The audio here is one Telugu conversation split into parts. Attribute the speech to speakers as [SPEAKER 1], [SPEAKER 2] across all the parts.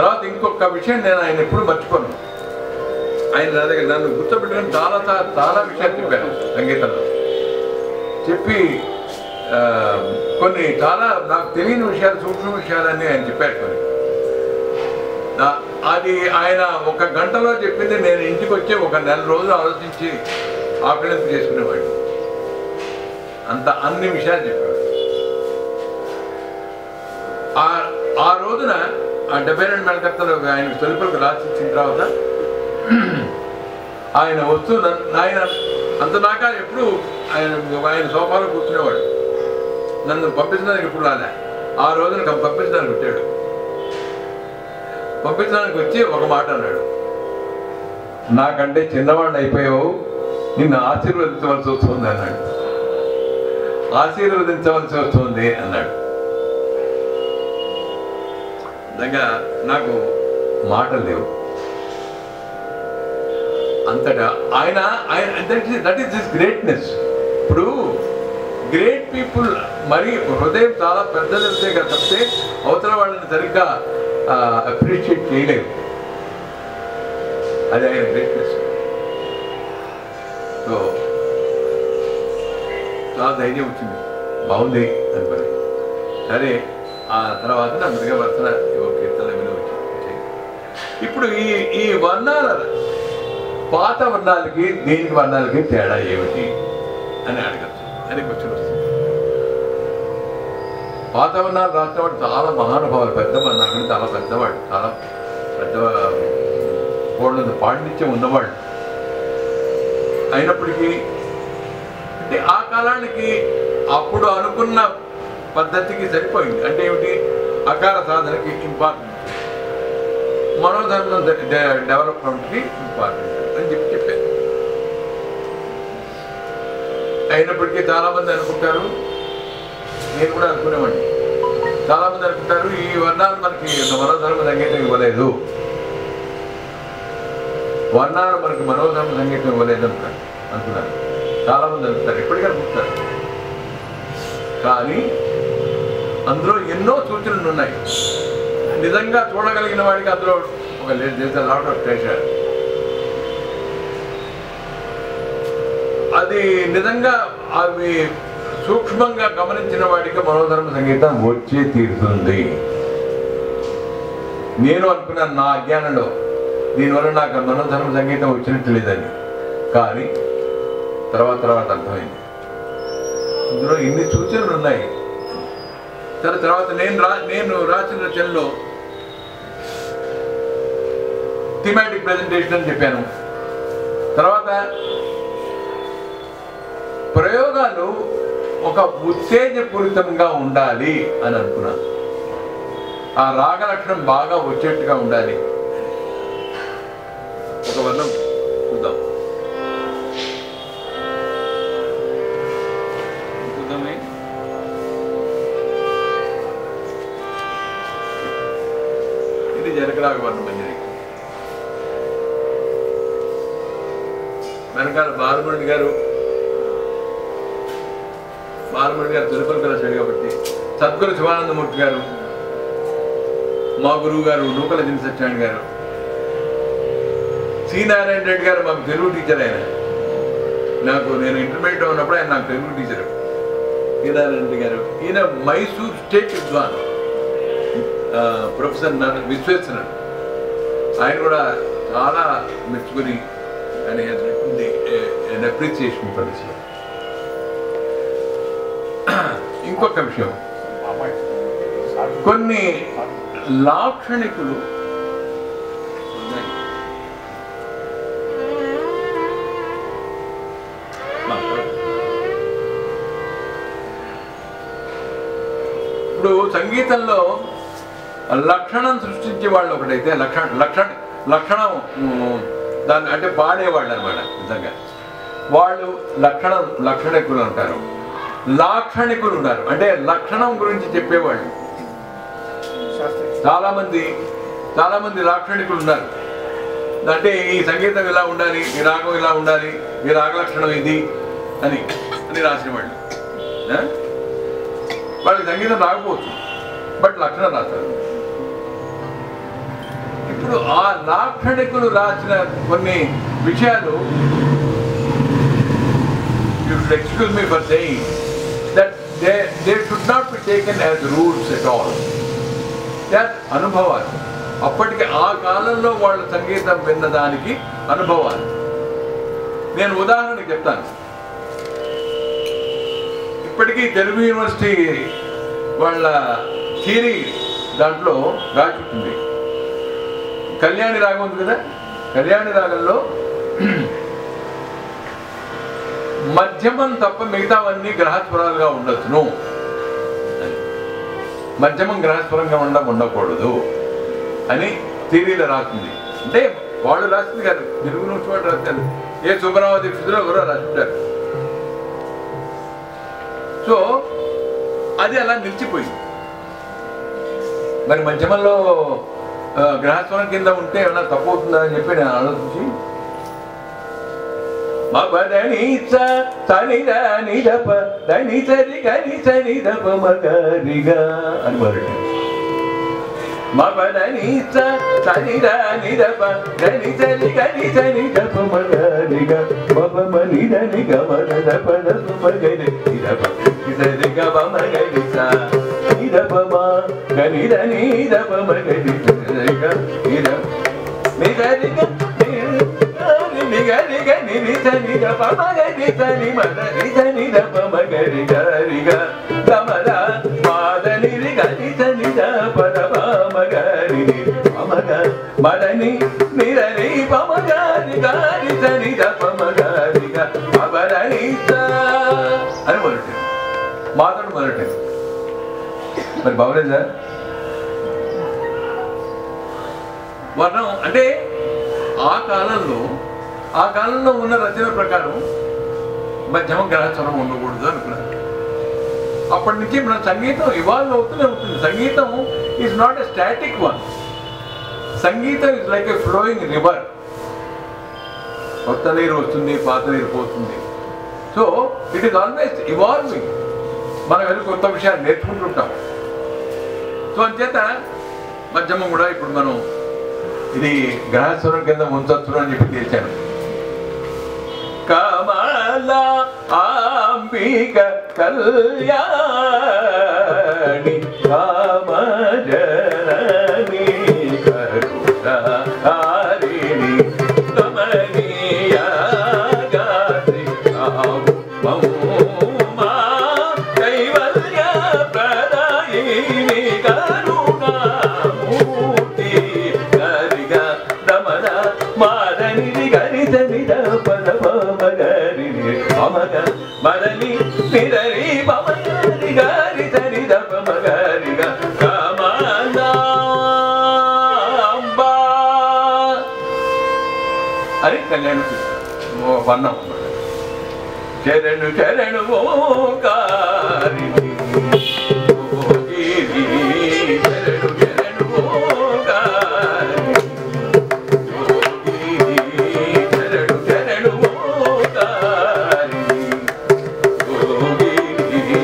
[SPEAKER 1] తర్వాత ఇంకొక విషయం నేను ఆయన ఎప్పుడు మర్చిపోను ఆయన నా దగ్గర నన్ను గుర్తుపెట్టుకుని చాలా చాలా చాలా విషయాలు చెప్పాను సంగీతంలో చెప్పి ఆ, కొన్ని చాలా నాకు తెలియని విషయాలు సూక్ష్మ విషయాలన్నీ ఆయన చెప్పారు కొన్ని నా- అది ఆయన ఒక గంటలో చెప్పింది నేను ఇంటికి వచ్చి ఒక నెల రోజులు ఆలోచించి ఆకలింపు చేసుకునేవాడిని అంత అన్ని విషయాలు చెప్పాడు ఆ ఆ రోజున ఆ డెబ్బై రెండు మెలకత్తలు ఆయన తొలిపలకు రాసిచ్చిన తర్వాత ఆయన వస్తూ నన్ను- ఆయన అంత దాకా ఎప్పుడు ఆయన ఆయన సోఫాలో కూర్చునేవాడు నన్ను పంపించడానికి ఎప్పుడు రాలే ఆ రోజున కం- పంపించడానికి వచ్చాడు పంపించడానికి వచ్చి ఒక మాట అన్నాడు నాకంటే చిన్నవాడిని అయిపోయావు నిన్ను ఆశీర్వదించవలసి వస్తుంది అన్నాడు ఆశీర్వదించవలసి వస్తుంది అన్నాడు నిజంగా నాకు మాటలు లేవు అంతటా ఆయన ఆయన దట్ ఈస్ దిస్ గ్రేట్నెస్ ఇప్పుడు గ్రేట్ పీపుల్ మరి హృదయం చాలా పెద్దదంతే కదా తప్పితే అవతల వాళ్ళని సరిగ్గా అప్రిషియేట్ చేయలేరు అది ఆయన గ్రేట్నెస్ సో చాలా ధైర్యం వచ్చింది బాగుంది అనుకుని సరే ఆ తర్వాత నా మృగ వర్తన ఏవో కీర్తన విని వచ్చి వచ్చాయి. ఇప్పుడు ఈ ఈ వర్ణాల పాత వర్ణాలకి దీనికి వర్ణాలకి తేడా ఏమిటి అని అడగచ్చు అని క్వశ్చన్ వస్తుంది పాత వర్ణాలు రాసినవాడు చాలా మహానుభావులు పెద్ద నాకంటే చాలా పెద్దవాడు చాలా పెద్ద పూర్ణ పాండిత్యం ఉన్నవాడు అయినప్పటికీ అంటే ఆ కాలానికి అప్పుడు అనుకున్న పద్ధతికి సరిపోయింది అంటే ఏమిటి అకాల సాధనకి ఇంపార్టెంట్ మనోధర్మం డెవలప్మెంట్కి ఇంపార్టెంట్ అని చెప్పి చెప్పారు అయినప్పటికీ చాలామంది అనుకుంటారు నేను కూడా అనుకునేవాడిని చాలామంది అనుకుంటారు ఈ వర్ణాలు మనకి మనోధర్మ సంగీతం ఇవ్వలేదు వర్ణాలు మనకి మనోధర్మ సంగీతం ఇవ్వలేదు అనుకున్నారు అనుకున్నారు చాలామంది అనుకుంటారు ఇప్పటికీ అనుకుంటారు కానీ అందులో ఎన్నో సూచనలు ఉన్నాయి నిజంగా చూడగలిగిన వాడికి అందులో ఒక లాట్ ఆఫ్ ట్రెషర్ అది నిజంగా అవి సూక్ష్మంగా గమనించిన వాడికి మనోధర్మ సంగీతం వచ్చే తీరుతుంది నేను అనుకున్నాను నా అజ్ఞానంలో దీనివల్ల నాకు మనోధర్మ సంగీతం వచ్చినట్టు లేదని కానీ తర్వాత తర్వాత అర్థమైంది ఇందులో ఇన్ని సూచనలు ఉన్నాయి సరే తర్వాత నేను రా నేను రాసిన రచనలో థిమాటిక్ ప్రెజెంటేషన్ అని చెప్పాను తర్వాత ప్రయోగాలు ఒక ఉత్తేజపూరితంగా ఉండాలి అని అనుకున్నాను ఆ రాగ లక్షణం బాగా వచ్చేట్టుగా ఉండాలి ఒక వర్ణం చూద్దాం చూద్దామే ఇది జనకరాగ వర్ణం మంజరి వెనకాల బాలమురళి గారు బాలమురళి గారు తిరుపతి రాశాడు కాబట్టి సద్గురు శివానందమూర్తి గారు మా గురువు గారు నూకల దిన సత్యనారాయణ గారు సి నారాయణ రెడ్డి గారు మాకు తెలుగు టీచర్ ఆయన నాకు నేను ఇంటర్మీడియట్ ఉన్నప్పుడు ఆయన నాకు తెలుగు టీచర్ సి నారాయణ రెడ్డి గారు ఈయన మైసూర్ స్టేట్ విద్వాన్ ఆ, ప్రొఫెసర్ నారాయణ విశ్వేశ్వరన్ ఆయన కూడా చాలా మెచ్చుకుని ఆయన అప్రిసియేషన్ ఫర్ దిస్ ఇంకొక విషయం కొన్ని లాక్షణికులు ఉన్నాయి. మా కొరకు. ఇప్పుడు సంగీతంలో లక్షణం సృష్టించే వాళ్ళు ఒకటైతే లక్షణ లక్షణ లక్షణం ఉమ్, దాన్ని అంటే పాడేవాళ్ళు అనమాట నిజంగా వాళ్ళు లక్షణం లక్షణికులు అంటారు లాక్షణికులు ఉన్నారు అంటే లక్షణం గురించి చెప్పేవాళ్ళు చాలా మంది చాలా మంది లాక్షణికులు ఉన్నారు అంటే ఈ సంగీతం ఇలా ఉండాలి ఈ రాగం ఇలా ఉండాలి ఈ రాగ లక్షణం ఇది అని అని రాసిన వాళ్ళు ఆ? వాళ్ళకి సంగీతం రాకపోవచ్చు బట్ లక్షణం రాస్తారు ఇప్పుడు ఆ లాక్షణికులు రాసిన కొన్ని విషయాలు you should excuse me for saying that they, they should not be taken as rules at all. That అనుభవాలు అప్పటికి ఆ కాలంలో వాళ్ళ సంగీతం విన్నదానికి అనుభవాలు నేను ఉదాహరణకి చెప్తాను ఇప్పటికీ తెలుగు యూనివర్సిటీ వాళ్ళ థియరీ దాంట్లో రాచుంటుంది కళ్యాణి రాగం ఉంది కదా కళ్యాణి రాగంలో మధ్యమం తప్ప మిగతావన్నీ గ్రహస్వరాలుగా ఉండొచ్చును అని. మధ్యమం గ్రహస్వరంగా ఉండ ఉండకూడదు అని థియరీలో రాసింది అంటే వాళ్ళు రాసింది కాదు తెలుగు నుంచి వాళ్ళు రాశారు ఏ సుబ్రహ్మ దీక్షితులు ఎవరో రాసింటారు సో అది అలా నిలిచిపోయింది మరి మధ్యమంలో ఆ, గ్రహస్వరం కింద ఉంటే ఏమైనా తప్పు అవుతుందా అని చెప్పి నేను ఆలోచించి మదని సని దని దప దని సరి గని సని దప మగరిగా అని మొదటి మదని సని దని దప దని సరి గని సని దప మగరిగా మప మని దని గమన దప దప మగరి దప సరి గమ మగరి సా ఇదప మా గని దని దప మగరి సరి గ ఇదప నిగరిగ నిగరిగ నిరిస నిగ పమగరి సని మద రిస నిద పమగరి గరిగ గమద మాద నిరి గరి సని ద పద పమగరి పమగ మదని నిరరి పమగరి గరి సని ద పమగరి గ పబరని స అని మొదటి మాతడు మొదటి మరి బాగలేదా వర్ణం అంటే ఆ కాలంలో ఆ కాలంలో ఉన్న రచన ప్రకారం మధ్యమ గ్రహస్వరం ఉండకూడదు అనుకున్నారు అప్పటి నుంచి మన సంగీతం ఇవాల్వ్ అవుతూనే ఉంటుంది సంగీతం is not a static one సంగీతం is like a flowing river కొత్త నీరు వస్తుంది పాత నీరు పోతుంది so it is always evolving మనం వెళ్ళి కొత్త విషయాలు నేర్చుకుంటుంటాం సో అంచేత మధ్యమం కూడా ఇప్పుడు మనం ఇది గ్రహస్వరం కింద ఉంచొచ్చు అని చెప్పి చేశాను కమల అంబిక కళ్యాణి కామజనని కరుణారిణి కమనీయ గాత్రి మౌమా కైవల్య ప్రదాయిని కరుణామూర్తి గరిగ దమన మాదని గరిదని పద మగరి అమగ మదని నిరరి పమగరి గరి సరి దప మగరి కమాంబా అని కళ్యాణ వర్ణం చరణు చరణు ఓంకారిణి యోగిని చరణు చరణు ఓంకారిణి యోగిని చరణు చరణు ఓంకారిణి యోగిని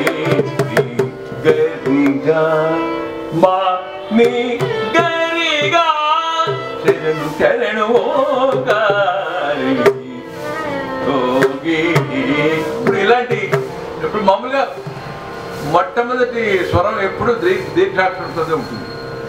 [SPEAKER 1] గరిగా మా నీ గరిగా చరణు చరణు ఓంకారిణి యోగి ఇప్పుడు ఇలాంటి ఇప్పుడు మామూలుగా మొట్టమొదటి స్వరం ఎప్పుడు దీ- దీర్ఘాక్షరంతోనే ఉంటుంది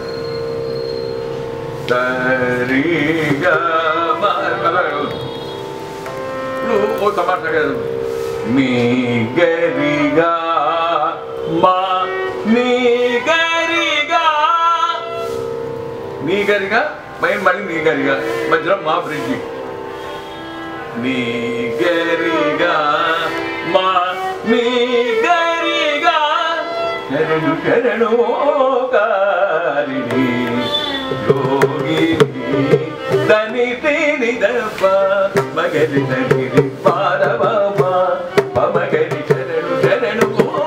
[SPEAKER 1] సరిగా మా అలా అవుతుంది. ఇప్పుడు ఓ తమాషా కాదు మీ గరిగా మా నీ గరిగా నీ గరిగా మైన్ మళ్ళీ నీ గరిగా మధ్యలో మా బ్రిడ్జి నీ గరిగా మా నీ గరిగా శరణు శరణు కారిణి యోగిని దని తిని దప మగరి దని పారవ పమగరి శరణు శరణు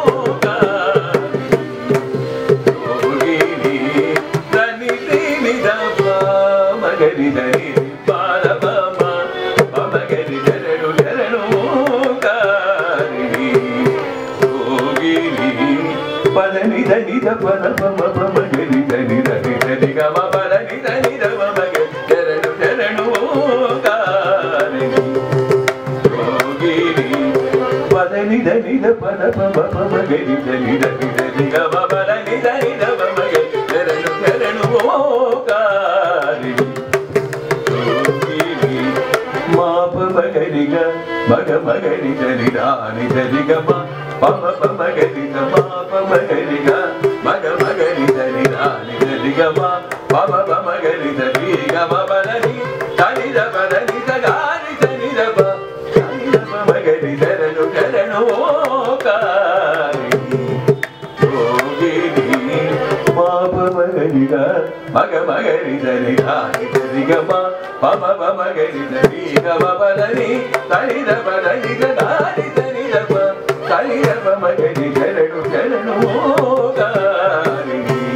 [SPEAKER 1] యోగిని దని తిని దప మగరి దని పారవ పమగరి శరణు శరణు కారిణి యోగిని పదని దని ద పద పమ పమ గరి దని దని దని గమ పదని దని ద మమ గరి పమ పమ గరి దని దని దని గ బబ దని దని ద బమ గరి శరణు శరణు ఓంకారి మాప మగరిగ మగ మగరి జరి రాని జరి గ మ పమ పమ గరి గ మాప మగరిగ మగ మగరి జరి రాని జరి గ మ పమ పమ గరి జరి గ మ బలని తని ద బలని ద గాని తని ద బ తని ద ప మగరి శరణు శరణు ఓంకారి యోగిని పాప మగరిగ మగ మగరి జరి రాని జరి గ మ పమ పమ గరి జరి గ మ బలని తని ద బలని ద గాని తని ద బ తని ద ప మగరి శరణు శరణు ఓంకారి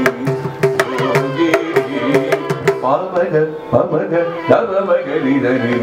[SPEAKER 1] యోగిని పామగ పమగ దవ మగరి దని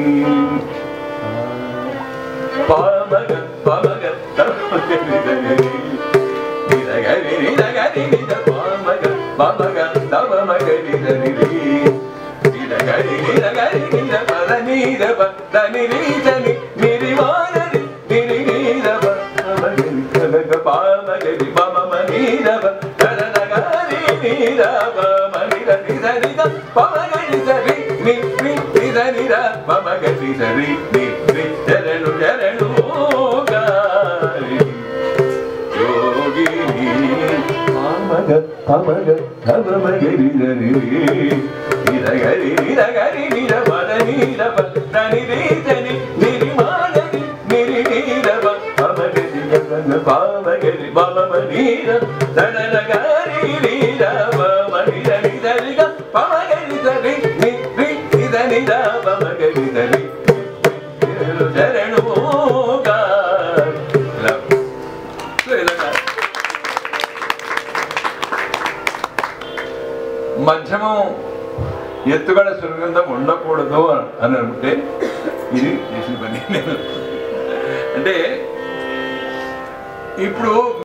[SPEAKER 1] పామగ పమగ దవ మగరి దని నిరగరి నిరగరి నిర పామగ పమగ దవ మగరి దని నిరగరి నిరగరి నిర పద నీర దని రీదని నిరివానరి నిరి నీరవ మగరి కనగ పామగరి పమమ నీరవ కరనగరి నీరవ మనిర నిరనిద పమగరి సరి ని ని నిరనిర పమగరి సరి ని ని శరణు శరణు గారి యోగిని పామగ పమగ తవ మగరి సరి నిరగరి నిరగరి నిర పద నీరవ దని రీతని నిరిమానని నిరి నీరవ పమగరి గగన పామగరి పమమ నీర దడనగారి నీరవ మనిర నిదరిగ పమగరి సరి ని రి నిద నిద పమగరి సరి శరణు గారి ఇలా మధ్యమం ఎత్తుగడ సురగంధం ఉండకూడదు అని అంటే ఇది చేసిన పని నేను అంటే ఇప్పుడు